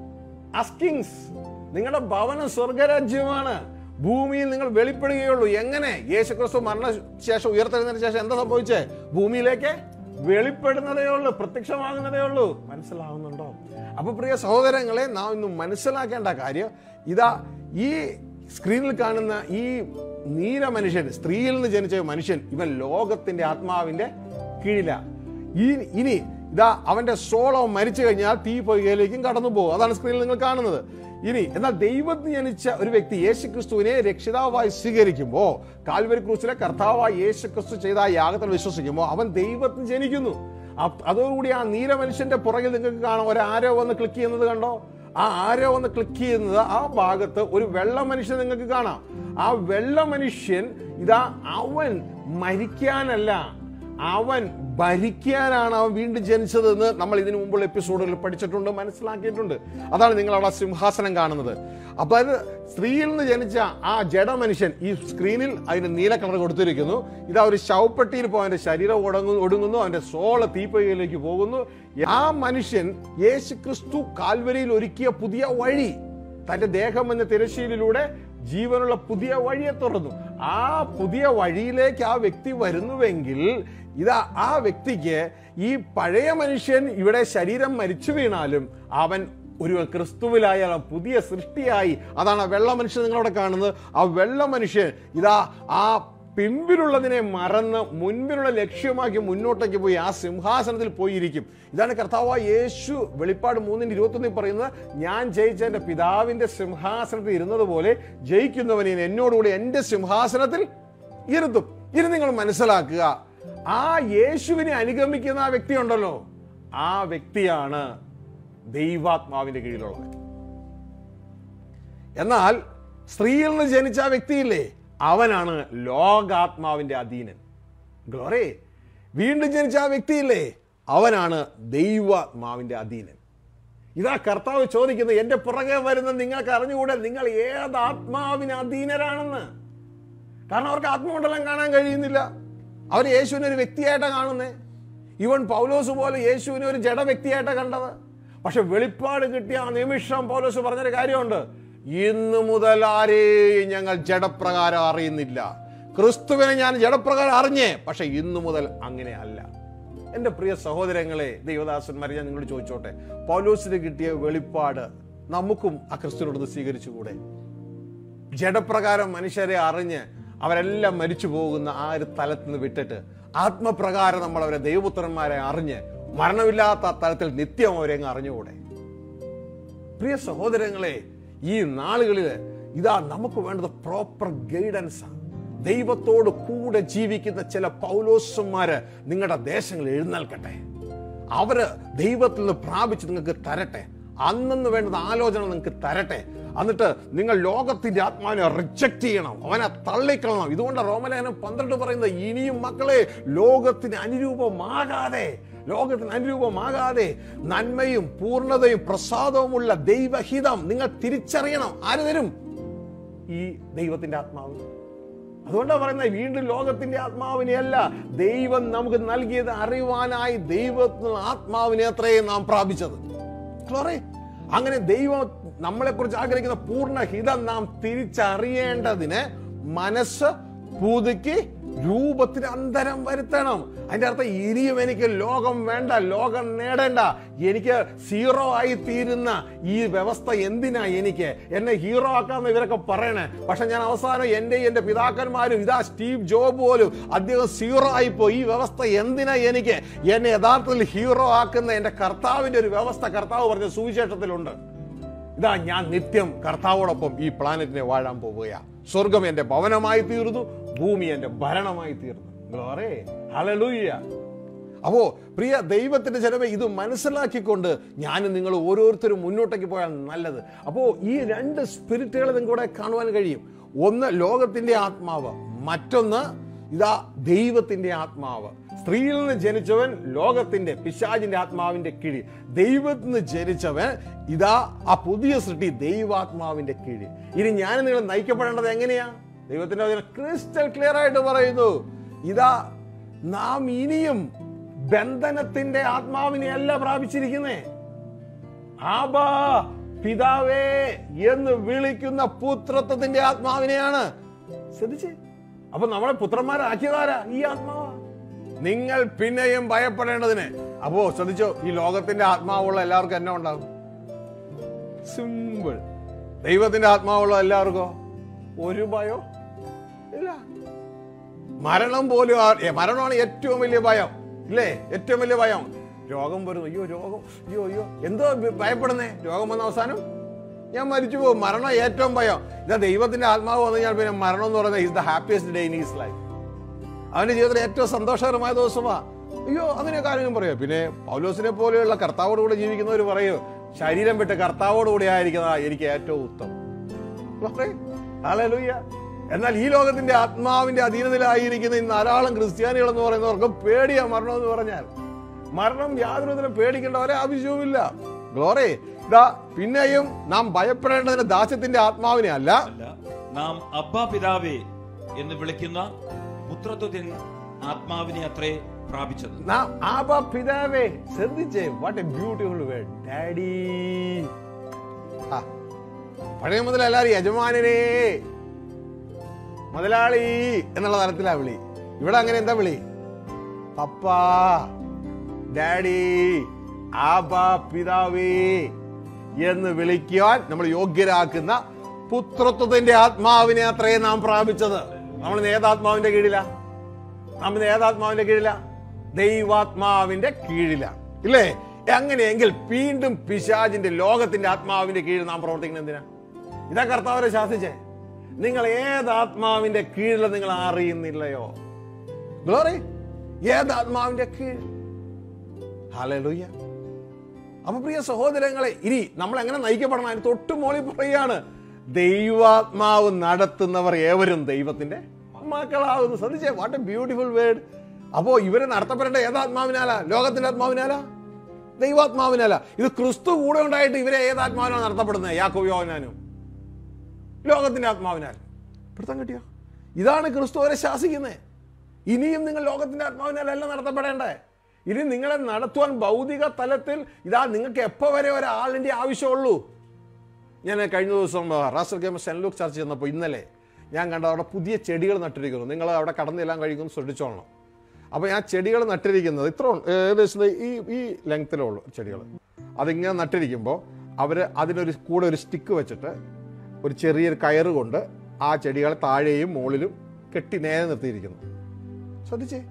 അസ്കിങ്സ് നിങ്ങളുടെ ഭവനം സ്വർഗരാജ്യമാണ് ഭൂമിയിൽ നിങ്ങൾ വെളിപ്പെടുകയുള്ളൂ എങ്ങനെ യേശുക്രിസ്തു മരണശേഷം ഉയർത്തെഴുന്നതിന് ശേഷം എന്താ സംഭവിച്ചേ ഭൂമിയിലേക്ക് വെളിപ്പെടുന്നതേ ഉള്ളൂ പ്രത്യക്ഷമാകുന്നതേ ഉള്ളൂ മനസ്സിലാവുന്നുണ്ടോ അപ്പൊ പ്രിയ സഹോദരങ്ങളെ നാം ഇന്ന് മനസ്സിലാക്കേണ്ട കാര്യം ഇതാ ഈ സ്ക്രീനിൽ കാണുന്ന ഈ നീല മനുഷ്യൻ സ്ത്രീയിൽ നിന്ന് ജനിച്ച മനുഷ്യൻ ഇവൻ ലോകത്തിന്റെ ആത്മാവിന്റെ കീഴില ഈ- ഇനി ഇതാ അവന്റെ സോളം മരിച്ചു കഴിഞ്ഞാൽ തീ പൊയ്കയിലേക്കും കടന്നു പോകും അതാണ് സ്ക്രീനിൽ നിങ്ങൾ കാണുന്നത് ഇനി എന്നാൽ ദൈവത്തിന് ജനിച്ച ഒരു വ്യക്തി യേശു ക്രിസ്തുവിനെ രക്ഷിതാവായി സ്വീകരിക്കുമ്പോൾ കാൽവരി ക്രൂസിലെ കർത്താവായി യേശു ക്രിസ്തു ചെയ്ത ആ യാഗത്തിൽ വിശ്വസിക്കുമ്പോൾ അവൻ ദൈവത്തിന് ജനിക്കുന്നു അപ്- അതോടുകൂടി ആ നീല മനുഷ്യന്റെ പുറകിൽ നിങ്ങൾക്ക് കാണാം ഒരു ആരോ വന്ന് ക്ലിക്ക് ചെയ്യുന്നത് കണ്ടോ ആ ആരോ വന്ന് ക്ലിക്ക് ചെയ്യുന്നത് ആ ഭാഗത്ത് ഒരു വെള്ള മനുഷ്യൻ നിങ്ങൾക്ക് കാണാം ആ വെള്ള മനുഷ്യൻ ഇതാ അവൻ മരിക്കാനല്ല അവൻ ഭരിക്കാനാണ് അവൻ വീണ്ടും ജനിച്ചതെന്ന് നമ്മൾ ഇതിനു മുമ്പുള്ള എപ്പിസോഡുകളിൽ പഠിച്ചിട്ടുണ്ട് മനസ്സിലാക്കിയിട്ടുണ്ട് അതാണ് നിങ്ങൾ അവിടെ സിംഹാസനം കാണുന്നത് അപ്പൊ അത് സ്ത്രീയിൽ നിന്ന് ജനിച്ച ആ ജഡ മനുഷ്യൻ ഈ സ്ക്രീനിൽ അതിന് നീല കളർ കൊടുത്തിരിക്കുന്നു ഇതാ ഒരു ശവപ്പെട്ടിയിൽ പോ അവന്റെ ശരീരം ഒടങ്ങുന്നു ഒടുങ്ങുന്നു അവന്റെ സോള തീപ്പൊയ്കയിലേക്ക് പോകുന്നു ആ മനുഷ്യൻ യേശു ക്രിസ്തു കാൽവരിയിൽ ഒരുക്കിയ പുതിയ വഴി തന്റെ ദേഹം എന്ന തിരശ്ശീലിലൂടെ ജീവനുള്ള പുതിയ വഴിയെ തുറന്നു ആ പുതിയ വഴിയിലേക്ക് ആ വ്യക്തി വരുന്നുവെങ്കിൽ ഇതാ ആ വ്യക്തിക്ക് ഈ പഴയ മനുഷ്യൻ ഇവിടെ ശരീരം മരിച്ചു വീണാലും അവൻ ഒരു ക്രിസ്തുവിലായ ആ പുതിയ സൃഷ്ടിയായി അതാണ് ആ വെള്ള മനുഷ്യൻ നിങ്ങളവിടെ കാണുന്നത് ആ വെള്ള മനുഷ്യൻ ഇതാ ആ പിമ്പിലുള്ളതിനെ മറന്ന് മുൻപിലുള്ള ലക്ഷ്യമാക്കി മുന്നോട്ടേക്ക് പോയി ആ സിംഹാസനത്തിൽ പോയിരിക്കും ഇതാണ് കർത്താവ് യേശു വെളിപ്പാട് മൂന്നിന് ഇരുപത്തൊന്നിൽ പറയുന്നത് ഞാൻ ജയിച്ച എൻ്റെ പിതാവിന്റെ സിംഹാസനത്തിൽ ഇരുന്നത് പോലെ ജയിക്കുന്നവനെ എന്നോടുകൂടി എൻ്റെ സിംഹാസനത്തിൽ ഇരുത്തും ഇത് നിങ്ങൾ മനസ്സിലാക്കുക ആ യേശുവിനെ അനുഗമിക്കുന്ന ആ വ്യക്തി ഉണ്ടല്ലോ ആ വ്യക്തിയാണ് ദൈവാത്മാവിന്റെ കീഴിലുള്ളത് എന്നാൽ സ്ത്രീയിൽ നിന്ന് ജനിച്ച ആ വ്യക്തിയില്ലേ അവനാണ് ലോകാത്മാവിന്റെ അധീനൻ ഗ്ലോറേ വീണ്ടും ജനിച്ച ആ വ്യക്തിയില്ലേ അവനാണ് ദൈവാത്മാവിന്റെ അധീനൻ ഇതാ കർത്താവ് ചോദിക്കുന്നത് എന്റെ പുറകെ വരുന്ന നിങ്ങൾക്ക് അറിഞ്ഞുകൂടെ നിങ്ങൾ ഏത് ആത്മാവിന് അധീനരാണെന്ന് കാരണം അവർക്ക് ആത്മമണ്ഡലം കാണാൻ കഴിയുന്നില്ല അവർ യേശുവിനെ ഒരു വ്യക്തിയായിട്ടാണ് കാണുന്നേ ഇവൻ പൗലോസ് പോലെ യേശുവിനെ ഒരു ജഡ വ്യക്തിയായിട്ടാണ് കണ്ടത് പക്ഷെ വെളിപ്പാട് കിട്ടിയ ആ നിമിഷം പൗലോസ് പറഞ്ഞൊരു കാര്യമുണ്ട് ഇന്നു മുതൽ ആരെയും ഞങ്ങൾ ജഡപ്രകാരം അറിയുന്നില്ല ക്രിസ്തുവിനെ ഞാൻ ജഡപ്രകാരം അറിഞ്ഞേ പക്ഷെ ഇന്നു മുതൽ അങ്ങനെ അല്ല എൻ്റെ പ്രിയ സഹോദരങ്ങളെ ദൈവദാസന്മാരെ ഞാൻ നിങ്ങളോട് ചോദിച്ചോട്ടെ പൗലോസിന് കിട്ടിയ വെളിപ്പാട് നമുക്കും ആ ക്രിസ്തുവിനോട് സ്വീകരിച്ചുകൂടെ ജഡപ്രകാരം മനുഷ്യരെ അറിഞ്ഞ് അവരെല്ലാം മരിച്ചു പോകുന്ന ആ ഒരു തലത്തിൽ നിന്ന് വിട്ടിട്ട് ആത്മപ്രകാരം നമ്മൾ അവരെ ദൈവപുത്രന്മാരെ അറിഞ്ഞ് മരണമില്ലാത്ത ആ തലത്തിൽ നിത്യം അവരെ അങ്ങ് അറിഞ്ഞുകൂടെ പ്രിയ സഹോദരങ്ങളെ ഈ നാളുകളിൽ ഇതാ നമുക്ക് വേണ്ടത് പ്രോപ്പർ ഗൈഡൻസ് ദൈവത്തോട് കൂടെ ജീവിക്കുന്ന ചില പൗലോസന്മാര് നിങ്ങളുടെ ദേശങ്ങളിൽ എഴുന്നേൽക്കട്ടെ അവര് ദൈവത്തിൽ നിന്ന് പ്രാപിച്ച് നിങ്ങൾക്ക് തരട്ടെ അന്നെന്ന് വേണ്ടുന്ന ആലോചന നിങ്ങൾക്ക് തരട്ടെ എന്നിട്ട് നിങ്ങൾ ലോകത്തിന്റെ ആത്മാവിനെ റിജക്ട് ചെയ്യണം അവനെ തള്ളിക്കളണം ഇതുകൊണ്ട് റോമലേഖനം പന്ത്രണ്ട് പറയുന്നത് ഇനിയും മക്കളെ ലോകത്തിന് അനുരൂപമാകാതെ ലോകത്തിന് അനുരൂപമാകാതെ നന്മയും പൂർണ്ണതയും പ്രസാദവുമുള്ള ദൈവഹിതം നിങ്ങൾ തിരിച്ചറിയണം ആര് തരും ഈ ദൈവത്തിന്റെ ആത്മാവ് അതുകൊണ്ടാണ് പറയുന്നത് വീണ്ടും ലോകത്തിന്റെ ആത്മാവിനെ അല്ല ദൈവം നമുക്ക് നൽകിയത് അറിയുവാനായി ദൈവത്തിന് ആത്മാവിനെ അത്രയും നാം പ്രാപിച്ചത് ക്ലോറേ അങ്ങനെ ദൈവം നമ്മളെ കുറിച്ച് ആഗ്രഹിക്കുന്ന പൂർണ്ണ ഹിതം നാം തിരിച്ചറിയേണ്ടതിന് മനസ്സ് പുതുക്കി രൂപത്തിന് അന്തരം വരുത്തണം അതിന്റെ അർത്ഥം ഇനിയും എനിക്ക് ലോകം വേണ്ട ലോകം നേടേണ്ട എനിക്ക് സീറോ ആയി തീരുന്ന ഈ വ്യവസ്ഥ എന്തിനാ എനിക്ക് എന്നെ ഹീറോ ആക്കാന്ന് ഇവരൊക്കെ പറയണേ പക്ഷെ ഞാൻ അവസാനം എന്റെ എന്റെ പിതാക്കന്മാരും ഇതാ സ്റ്റീവ് ജോബ് പോലും അദ്ദേഹം സീറോ ആയിപ്പോയി ഈ വ്യവസ്ഥ എന്തിനാ എനിക്ക് എന്നെ യഥാർത്ഥത്തിൽ ഹീറോ ആക്കുന്ന എന്റെ കർത്താവിന്റെ ഒരു വ്യവസ്ഥ കർത്താവ് പറഞ്ഞ സുവിശേഷത്തിലുണ്ട് ഇതാ ഞാൻ നിത്യം കർത്താവോടൊപ്പം ഈ പ്ലാനറ്റിനെ വാഴാൻ പോവുകയാ സ്വർഗം എന്റെ ഭവനമായി തീർന്നു ഭൂമി എന്റെ ഭരണമായി തീർന്നു ഗ്ലോറേ ഹല്ലേലൂയ അപ്പോ പ്രിയ ദൈവത്തിന്റെ ജനമേ ഇത് മനസ്സിലാക്കിക്കൊണ്ട് ഞാനും നിങ്ങൾ ഓരോരുത്തരും മുന്നോട്ടേക്ക് പോയാൽ നല്ലത് അപ്പോ ഈ രണ്ട് സ്പിരിറ്റുകളെ നിങ്ങൾക്ക് ഇവിടെ കാണുവാൻ കഴിയും ഒന്ന് ലോകത്തിന്റെ ആത്മാവ് മറ്റൊന്ന് ഇതാ ദൈവത്തിന്റെ ആത്മാവ് സ്ത്രീയിൽ നിന്ന് ജനിച്ചവൻ ലോകത്തിന്റെ പിശാചിന്റെ ആത്മാവിന്റെ കീഴിൽ ദൈവത്തിൽ നിന്ന് ജനിച്ചവൻ ഇതാ ആ പുതിയ സൃഷ്ടി ദൈവാത്മാവിന്റെ കീഴിൽ ഇനി ഞാൻ നിങ്ങൾ നയിക്കപ്പെടേണ്ടത് എങ്ങനെയാ ദൈവത്തിന്റെ വചനം ക്രിസ്റ്റൽ ക്ലിയർ ആയിട്ട് പറയുന്നു ഇതാ നാം ഇനിയും ബന്ധനത്തിന്റെ ആത്മാവിനെ അല്ല പ്രാപിച്ചിരിക്കുന്നേ ആബാ പിതാവേ എന്ന് വിളിക്കുന്ന പുത്രത്വത്തിന്റെ ആത്മാവിനെയാണ് ശ്രദ്ധിച്ചേ അപ്പൊ നമ്മളെ പുത്രന്മാരാക്കിയതാരാ ഈ ആത്മാവാ നിങ്ങൾ പിന്നെയും ഭയപ്പെടേണ്ടതിന് അപ്പോ ശ്രദ്ധിച്ചോ ഈ ലോകത്തിന്റെ ആത്മാവുള്ള എല്ലാവർക്കും എന്നെ ഉണ്ടാകും സിമ്പിൾ ദൈവത്തിന്റെ ആത്മാവുള്ള എല്ലാവർക്കോ ഒരു ഭയോ ഇല്ല മരണം പോലും ആ- ഏ, മരണമാണ് ഏറ്റവും വലിയ ഭയം ഇല്ലേ ഏറ്റവും വലിയ ഭയം രോഗം വരുന്നു അയ്യോ രോഗം അയ്യോ അയ്യോ എന്തോ ഭ- ഭയപ്പെടുന്നേ രോഗം വന്ന അവസാനം ഞാൻ മരിച്ചു പോകും മരണം ഏറ്റവും ഭയം ഇതാ ദൈവത്തിന്റെ ആത്മാവ് വന്നു കഴിഞ്ഞാൽ പിന്നെ മരണം എന്ന് പറയുന്നത് is the happiest day in his life അവന്റെ ജീവിതത്തിൽ ഏറ്റവും സന്തോഷകരമായ ദിവസമാ അയ്യോ അങ്ങനെയൊക്കെ ആരെങ്കിലും പറയോ പിന്നെ പൗലോസിനെ പോലെയുള്ള കർത്താവോട് കൂടെ ജീവിക്കുന്നവർ പറയോ ശരീരം വിട്ട് കർത്താവോട് കൂടെ ആയിരിക്കുന്നതാ എനിക്ക് ഏറ്റവും ഉത്തമം ഹല്ലേലൂയ എന്നാൽ ഈ ലോകത്തിന്റെ ആത്മാവിന്റെ അധീനതയിലായിരിക്കുന്ന ഈ ധാരാളം ക്രിസ്ത്യാനികൾ എന്ന് പറയുന്നവർക്ക് പേടിയാ മരണം എന്ന് പറഞ്ഞാൽ മരണം യാതൊരു വിധത്തിലും പേടിക്കേണ്ട ഒരാവശ്യവുമില്ല ഗ്ലോറി ഇതാ പിന്നെയും നാം ഭയപ്പെടേണ്ടതിന് ദാസ്യത്തിന്റെ ആത്മാവിനെ അല്ല അല്ല നാം അബ്ബാ പിതാവേ എന്ന് വിളിക്കുന്ന പുത്രത്വത്തിൻ ആത്മാവിനെ അത്രേ പ്രാപിച്ചത് നാം ആബാ പിതാവേ ശ്രദ്ധിച്ചേ what a beautiful word daddy പഴയ മുതൽ എല്ലാരും യജമാനനെ മുതലാളി എന്നുള്ള തരത്തിലാ വിളി ഇവിടെ അങ്ങനെ എന്താ വിളി പപ്പാ ഡാഡി ആബാ പിതാവേ എന്ന് വിളിക്കുവാൻ നമ്മൾ യോഗ്യരാക്കുന്ന പുത്രത്വത്തിന്റെ ആത്മാവിനെ അത്രേ നാം പ്രാപിച്ചത് നമ്മൾ ഇന്ന് ഏതാത്മാവിന്റെ കീഴിലാ നാം ഇന്ന് ഏതാത്മാവിന്റെ കീഴിലാ ദൈവാത്മാവിന്റെ കീഴിലാ ഇല്ലേ അങ്ങനെയെങ്കിൽ വീണ്ടും പിശാചിന്റെ ലോകത്തിന്റെ ആത്മാവിന്റെ കീഴിൽ നാം പ്രവർത്തിക്കുന്നത് എന്തിനാ ഇതാ കർത്താവരെ ശാസിച്ചേ നിങ്ങൾ ഏതാത്മാവിന്റെ കീഴിൽ നിങ്ങൾ അറിയുന്നില്ലയോ ഗ്ലോറി ഏതാത്മാവിന്റെ കീഴിൽ ഹല്ലേലൂയ അപ്പൊ പ്രിയ സഹോദരങ്ങളെ ഇനി നമ്മൾ എങ്ങനെ നയിക്കപ്പെടണം അതിന് തൊട്ട് മോളിൽ പറയാണ് ദൈവാത്മാവ് നടത്തുന്നവർ ഏവരും ദൈവത്തിന്റെ മക്കളാവുന്നു ശ്രദ്ധിച്ചേ വാട്ട് എ ബ്യൂട്ടിഫുൾ വേർഡ് അപ്പോ ഇവരെ നടത്തപ്പെടേണ്ട ഏതാത്മാവിനാലാ ലോകത്തിന്റെ ആത്മാവിനാലാ ദൈവാത്മാവിനല്ല ഇത് ക്രിസ്തു കൂടെ ഉണ്ടായിട്ട് ഇവരെ ഏതാത്മാവിനാണ് നടത്തപ്പെടുന്നത് യാക്കോ യോഹനാനും ലോകത്തിന്റെ ആത്മാവിനാൽ പിടുത്തം കിട്ടിയോ ഇതാണ് ക്രിസ്തു അവരെ ശാസിക്കുന്നത് ഇനിയും നിങ്ങൾ ലോകത്തിന്റെ ആത്മാവിനാലല്ല നടത്തപ്പെടേണ്ടേ ഇനി നിങ്ങളെ നടത്തുവാൻ ഭൗതിക തലത്തിൽ ഇതാ നിങ്ങൾക്ക് എപ്പോ വരെ ഒരാളിന്റെ ആവശ്യമുള്ളൂ ഞാൻ കഴിഞ്ഞ ദിവസം റാസൽ ഗെയിം സെന്റ് ലൂക്ക് ചർച്ച ചെന്നപ്പോൾ ഇന്നലെ ഞാൻ കണ്ട അവിടെ പുതിയ ചെടികൾ നട്ടിരിക്കുന്നു നിങ്ങൾ അവിടെ കടന്നെല്ലാം കഴിക്കുന്നു ശ്രദ്ധിച്ചോളണം അപ്പോൾ ഞാൻ ചെടികൾ നട്ടിരിക്കുന്നത് ഇത്ര ഉണ്ട്. ഏകദേശം ദേ ഈ ഈ ലെങ്ത്തിലേ ഉള്ളൂ ചെടികൾ അതിങ്ങനെ നട്ടിരിക്കുമ്പോൾ അവർ അതിനൊരു കൂടെ ഒരു സ്റ്റിക്ക് വെച്ചിട്ട് ഒരു ചെറിയൊരു കയറ് കൊണ്ട് ആ ചെടികളെ താഴെയും മുകളിലും കെട്ടി നേരെ നിർത്തിയിരിക്കുന്നു ശ്രദ്ധിച്ചേ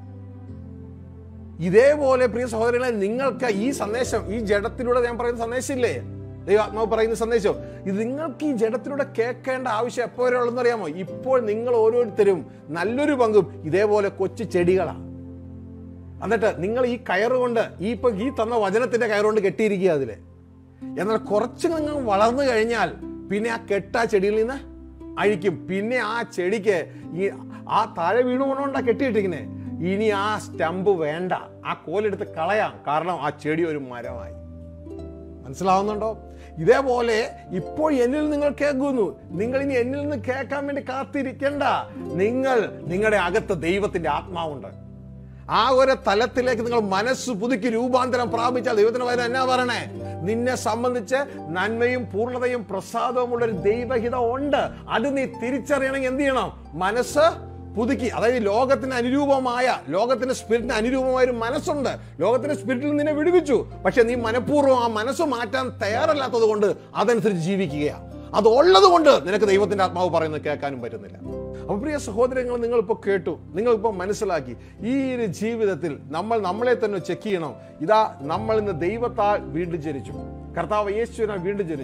ഇതേപോലെ പ്രിയ സഹോദരങ്ങളെ നിങ്ങൾക്ക് ഈ സന്ദേശം ഈ ജഡത്തിലൂടെ ഞാൻ പറയുന്ന സന്ദേശമില്ലേ ദൈവാത്മാവ് പറയുന്ന സന്ദേശം ഇത് നിങ്ങൾക്ക് ഈ ജഡത്തിലൂടെ കേൾക്കേണ്ട ആവശ്യം എപ്പോ വരെ ഉള്ളതെന്ന് അറിയാമോ ഇപ്പോൾ നിങ്ങൾ ഓരോരുത്തരും നല്ലൊരു പങ്കും ഇതേപോലെ കൊച്ചു ചെടികളാണ് എന്നിട്ട് നിങ്ങൾ ഈ കയറ് കൊണ്ട് ഈ ഇപ്പൊ ഈ തന്ന വചനത്തിന്റെ കയറുകൊണ്ട് കെട്ടിയിരിക്കുക അതില് എന്നാൽ കുറച്ച് നിങ്ങൾ വളർന്നു കഴിഞ്ഞാൽ പിന്നെ ആ കെട്ട ചെടിയിൽ നിന്ന് അഴിക്കും പിന്നെ ആ ചെടിക്ക് ഈ ആ താഴെ വീണു കൊണ്ടാ കെട്ടിയിട്ടിരിക്കുന്നത് ഇനി ആ സ്റ്റമ്പ് വേണ്ട ആ കോലെടുത്ത് കളയാം കാരണം ആ ചെടി ഒരു മരമായി മനസ്സിലാവുന്നുണ്ടോ ഇതേപോലെ ഇപ്പോൾ എന്നിൽ നിങ്ങൾ കേൾക്കുന്നു നിങ്ങൾ ഇനി എന്നിൽ നിന്ന് കേൾക്കാൻ വേണ്ടി കാത്തിരിക്കണ്ട നിങ്ങൾ നിങ്ങളുടെ അകത്ത് ദൈവത്തിന്റെ ആത്മാവുണ്ട് ആ ഒരു തലത്തിലേക്ക് നിങ്ങൾ മനസ്സ് പുതുക്കി രൂപാന്തരം പ്രാപിച്ചാൽ ദൈവത്തിന് പറയുന്നത് എന്നാ പറയണേ നിന്നെ സംബന്ധിച്ച് നന്മയും പൂർണ്ണതയും പ്രസാദവും ഉള്ള ഒരു ദൈവഹിതം ഉണ്ട് അത് നീ തിരിച്ചറിയണമെങ്കിൽ എന്ത് ചെയ്യണം മനസ്സ് പുതുക്കി അതായത് ലോകത്തിന് അനുരൂപമായ ലോകത്തിന്റെ സ്പിരിറ്റിന് അനുരൂപമായ ഒരു മനസ്സുണ്ട് ലോകത്തിന്റെ സ്പിരിറ്റിൽ നിന്നെ വിടുവിച്ചു പക്ഷെ നീ മനഃപൂർവ്വം ആ മനസ്സ് മാറ്റാൻ തയ്യാറല്ലാത്തത് കൊണ്ട് അതനുസരിച്ച് ജീവിക്കുകയാണ് അത് ഉള്ളത് കൊണ്ട് നിനക്ക് ദൈവത്തിന്റെ ആത്മാവ് പറയുന്നത് കേൾക്കാനും പറ്റുന്നില്ല അപ്പൊ പ്രിയ സഹോദരങ്ങൾ നിങ്ങൾ ഇപ്പോൾ കേട്ടു നിങ്ങൾ ഇപ്പോൾ മനസ്സിലാക്കി ഈ ഒരു ജീവിതത്തിൽ നമ്മൾ നമ്മളെ തന്നെ ചെക്ക് ചെയ്യണം ഇതാ നമ്മൾ ഇന്ന് ദൈവത്താൽ വീണ്ടും ജനിച്ചു കർത്താവ് യേശുവിനെ വീണ്ടും ജനിച്ചു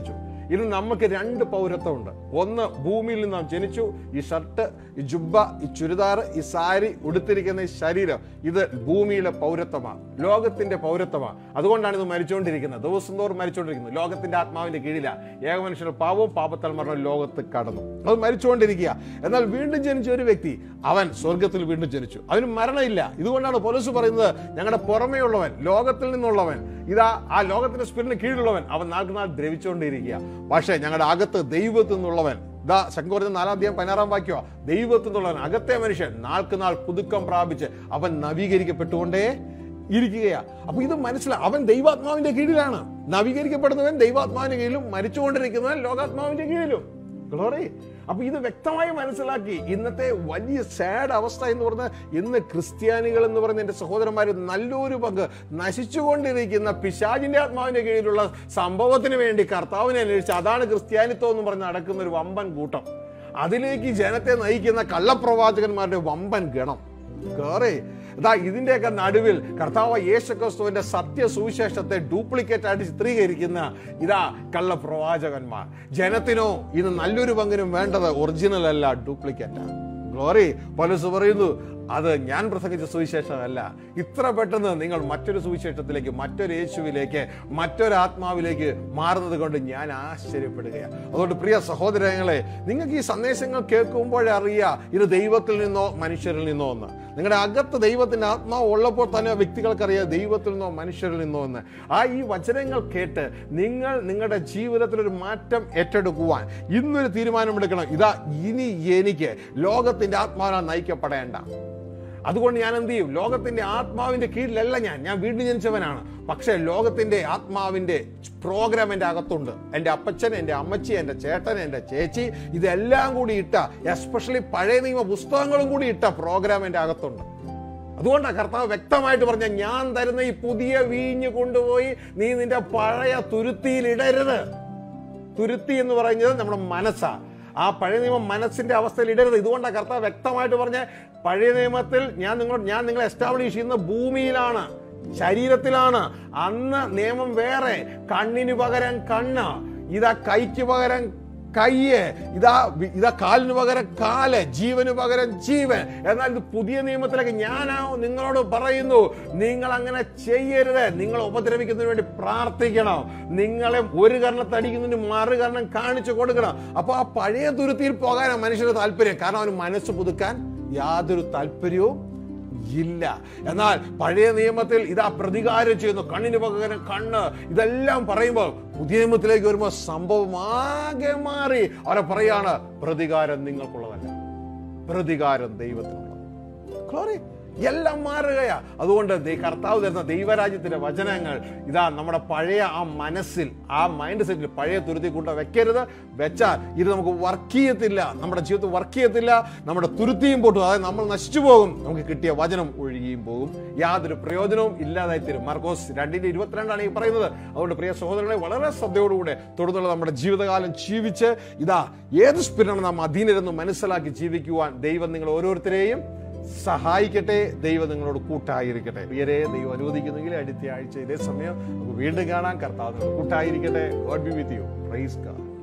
ഇന്ന് നമുക്ക് രണ്ട് പൗരത്വമുണ്ട് ഒന്ന് ഭൂമിയിൽ നിന്ന് നാം ജനിച്ചു ഈ ഷർട്ട് ഈ ജുബ്ബ ഈ ചുരിദാർ ഈ സാരി ഉടുത്തിരിക്കുന്ന ഈ ശരീരം ഇത് ഭൂമിയിലെ പൗരത്വമാണ് ലോകത്തിന്റെ പൗരത്വമാണ് അതുകൊണ്ടാണ് ഇത് മരിച്ചുകൊണ്ടിരിക്കുന്നത് ദിവസം തോറും മരിച്ചുകൊണ്ടിരിക്കുന്നത് ലോകത്തിന്റെ ആത്മാവിന്റെ കീഴിലാണ് ഏക മനുഷ്യരുടെ പാവവും പാപത്താൽ മരണം ലോകത്ത് കടന്നു അത് മരിച്ചുകൊണ്ടിരിക്കുക എന്നാൽ വീണ്ടും ജനിച്ച ഒരു വ്യക്തി അവൻ സ്വർഗത്തിൽ വീണ്ടും ജനിച്ചു അതിന് മരണമില്ല ഇതുകൊണ്ടാണ് പോലീസ് പറയുന്നത് ഞങ്ങളുടെ പുറമേ ഉള്ളവൻ ലോകത്തിൽ നിന്നുള്ളവൻ ഇതാ ആ ലോകത്തിന്റെ സ്പിരിറ്റിന് കീഴിലുള്ളവൻ അവൻ നാൾക്ക് നാൾ ദ്രവിച്ചുകൊണ്ടിരിക്കുക പക്ഷേ ഞങ്ങളുടെ അകത്ത് ദൈവത്തിൽ നിന്നുള്ളവൻ ഇതാ ശങ്കുറഞ്ഞ നാലാം അധ്യായം പതിനാറാം വാക്യോ ദൈവത്തിൽ നിന്നുള്ളവൻ അകത്തെ മനുഷ്യൻ നാൾക്ക് നാൾ പുതുക്കം പ്രാപിച്ച് അവൻ നവീകരിക്കപ്പെട്ടുകൊണ്ടേ ഇരിക്കുകയാ അപ്പൊ ഇത് മനസ്സിലാ അവൻ ദൈവാത്മാവിന്റെ കീഴിലാണ് നവീകരിക്കപ്പെടുന്നവൻ ദൈവാത്മാവിന്റെ കീഴിലും മരിച്ചുകൊണ്ടിരിക്കുന്നവൻ ലോകാത്മാവിന്റെ കീഴിലും ഗ്ലോറി അപ്പൊ ഇത് വ്യക്തമായി മനസ്സിലാക്കി ഇന്നത്തെ വലിയ സാഡ് അവസ്ഥ എന്ന് പറഞ്ഞാൽ ഇന്ന് ക്രിസ്ത്യാനികൾ എന്ന് പറയുന്ന എന്റെ സഹോദരന്മാർ നല്ലൊരു പങ്ക് നശിച്ചുകൊണ്ടിരിക്കുന്ന പിശാചിന്റെ ആത്മാവിന്റെ കീഴിലുള്ള സംഭവത്തിന് വേണ്ടി കർത്താവിനെ അന്വേഷിച്ച് അതാണ് ക്രിസ്ത്യാനിത്വം എന്ന് പറഞ്ഞ് നടക്കുന്ന ഒരു വമ്പൻ കൂട്ടം അതിലേക്ക് ജനത്തെ നയിക്കുന്ന കള്ളപ്രവാചകന്മാരുടെ വമ്പൻ ഗണം കേറി ഇതാ ഇതിന്റെയൊക്കെ നടുവിൽ കർത്താവ് യേശുക്രിസ്തുവിന്റെ സത്യ സുവിശേഷത്തെ ഡ്യൂപ്ലിക്കേറ്റ് ആയിട്ട് ചിത്രീകരിക്കുന്ന ഇതാ കള്ളപ്രവാചകന്മാർ ജനത്തിനോ ഇന്ന് നല്ലൊരു പങ്കിനും വേണ്ടത് ഒറിജിനൽ അല്ല ഡ്യൂപ്ലിക്കേറ്റാണ് ഗ്ലോറി പലസ് പറയുന്നു അത് ഞാൻ പ്രസംഗിച്ച സുവിശേഷമല്ല ഇത്ര പെട്ടെന്ന് നിങ്ങൾ മറ്റൊരു സുവിശേഷത്തിലേക്ക് മറ്റൊരു യേശുവിലേക്ക് മറ്റൊരു ആത്മാവിലേക്ക് മാറുന്നത് കൊണ്ട് ഞാൻ ആശ്ചര്യപ്പെടുകയാണ് അതുകൊണ്ട് പ്രിയ സഹോദരങ്ങളെ നിങ്ങൾക്ക് ഈ സന്ദേശങ്ങൾ കേൾക്കുമ്പോഴേ അറിയാം ഇത് ദൈവത്തിൽ നിന്നോ മനുഷ്യരിൽ നിന്നോ എന്ന് നിങ്ങളുടെ അകത്ത് ദൈവത്തിന്റെ ആത്മാവ് ഉള്ളപ്പോൾ തന്നെ വ്യക്തികൾക്കറിയാം ദൈവത്തിൽ നിന്നോ മനുഷ്യരിൽ നിന്നോ എന്ന് ആ ഈ വചനങ്ങൾ കേട്ട് നിങ്ങൾ നിങ്ങളുടെ ജീവിതത്തിൽ ഒരു മാറ്റം ഏറ്റെടുക്കുവാൻ ഇന്നൊരു തീരുമാനമെടുക്കണം ഇതാ ഇനി എനിക്ക് ലോകത്തിന്റെ ആത്മാവിനാൽ നയിക്കപ്പെടേണ്ട അതുകൊണ്ട് ഞാൻ എന്ത് ചെയ്യും ലോകത്തിന്റെ ആത്മാവിന്റെ കീഴിലല്ല ഞാൻ ഞാൻ വീണ്ടും ജനിച്ചവനാണ് പക്ഷേ ലോകത്തിന്റെ ആത്മാവിന്റെ പ്രോഗ്രാം എൻ്റെ അകത്തുണ്ട് എൻ്റെ അപ്പച്ചൻ എൻ്റെ അമ്മച്ചി എൻ്റെ ചേട്ടൻ എൻ്റെ ചേച്ചി ഇതെല്ലാം കൂടി ഇട്ട എസ്പെഷ്യലി പഴയ നിയമ പുസ്തകങ്ങളും കൂടി ഇട്ട പ്രോഗ്രാം എൻ്റെ അകത്തുണ്ട് അതുകൊണ്ടാണ് കർത്താവ് വ്യക്തമായിട്ട് പറഞ്ഞ ഞാൻ തരുന്ന ഈ പുതിയ വീഞ്ഞ് കൊണ്ടുപോയി നീ നിന്റെ പഴയ തുരുത്തിയിൽ ഇടരുത് തുരുത്തി എന്ന് പറയുന്നത് നമ്മുടെ മനസ്സാ ആ പഴയ നിയമം മനസ്സിന്റെ അവസ്ഥയിൽ ഇടരുത് ഇതുകൊണ്ടാണ് കർത്താവ് വ്യക്തമായിട്ട് പറഞ്ഞ പഴയ നിയമത്തിൽ ഞാൻ നിങ്ങൾ ഞാൻ നിങ്ങളെ എസ്റ്റാബ്ലിഷ് ചെയ്യുന്ന ഭൂമിയിലാണ് ശരീരത്തിലാണ് അന്ന് നിയമം വേറെ കണ്ണിന് പകരം കണ്ണ് ഇതാ കൈക്ക് പകരം കയ്യ് ഇതാ വി- ഇതാ കാലിന് പകരം കാല് ജീവന് പകരം ജീവൻ എന്നാൽ ഇത് പുതിയ നിയമത്തിലേക്ക് ഞാനാ നിങ്ങളോട് പറയുന്നു നിങ്ങൾ അങ്ങനെ ചെയ്യരുത് നിങ്ങൾ ഉപദ്രവിക്കുന്നതിന് വേണ്ടി പ്രാർത്ഥിക്കണം നിങ്ങളെ ഒരു കർണത്തടിക്കുന്നതിന് മറുകരണം കാണിച്ചു കൊടുക്കണം അപ്പൊ ആ പഴയ തുരുത്തിയിൽ പോകാനാണ് മനുഷ്യന് താല്പര്യം കാരണം അവന് മനസ്സ് പുതുക്കാൻ യാതൊരു താല്പര്യവും ഇല്ല എന്നാൽ പഴയ നിയമത്തിൽ ഇതാ പ്രതികാരം ചെയ്യുന്നു കണ്ണിന് പകരം കണ്ണ് ഇതെല്ലാം പറയുമ്പോൾ പുതിയ നിയമത്തിലേക്ക് വരുമ്പോൾ സംഭവം ആകെ മാറി അവരെ പറയാണ് പ്രതികാരം നിങ്ങൾക്കുള്ളതല്ല പ്രതികാരം ദൈവത്തിനുള്ളത് Glory. എല്ലാം മാറുകയാ അതുകൊണ്ട് ദൈ- കർത്താവ് തരുന്ന ദൈവരാജ്യത്തിന്റെ വചനങ്ങൾ ഇതാ നമ്മുടെ പഴയ ആ മനസ്സിൽ ആ മൈൻഡ് സെറ്റിൽ പഴയ തുരുത്തി കൊണ്ട് വെക്കരുത് വെച്ചാൽ ഇത് നമുക്ക് വർക്ക് ചെയ്യത്തില്ല നമ്മുടെ ജീവിതത്തിൽ വർക്ക് ചെയ്യത്തില്ല നമ്മുടെ തുരുത്തിയും പൊട്ടും അതായത് നമ്മൾ നശിച്ചു പോകും നമുക്ക് കിട്ടിയ വചനം ഒഴുകിയും പോകും യാതൊരു പ്രയോജനവും ഇല്ലാതായി തീരും മാർക്കോസ് രണ്ടിന്റെ ഇരുപത്തിരണ്ടാണ് ഈ പറയുന്നത് അതുകൊണ്ട് പ്രിയ സഹോദരങ്ങളെ വളരെ ശ്രദ്ധയോടുകൂടെ തുടർന്നുള്ള നമ്മുടെ ജീവിതകാലം ജീവിച്ച് ഇതാ ഏത് സ്പിരിറ്റാണ് നാം അധീനരെന്ന് മനസ്സിലാക്കി ജീവിക്കുവാൻ ദൈവം നിങ്ങൾ ഓരോരുത്തരെയും സഹായിക്കട്ടെ ദൈവം നിങ്ങളോട് കൂട്ടായിരിക്കട്ടെ പ്രിയരെ ദൈവം അനുവദിക്കുന്നെങ്കിൽ അടുത്ത ആഴ്ച ഇതേ സമയം നമുക്ക് വീണ്ടും കാണാൻ കർത്താവ് നിങ്ങളോട് കൂട്ടായിരിക്കട്ടെ God be with you praise God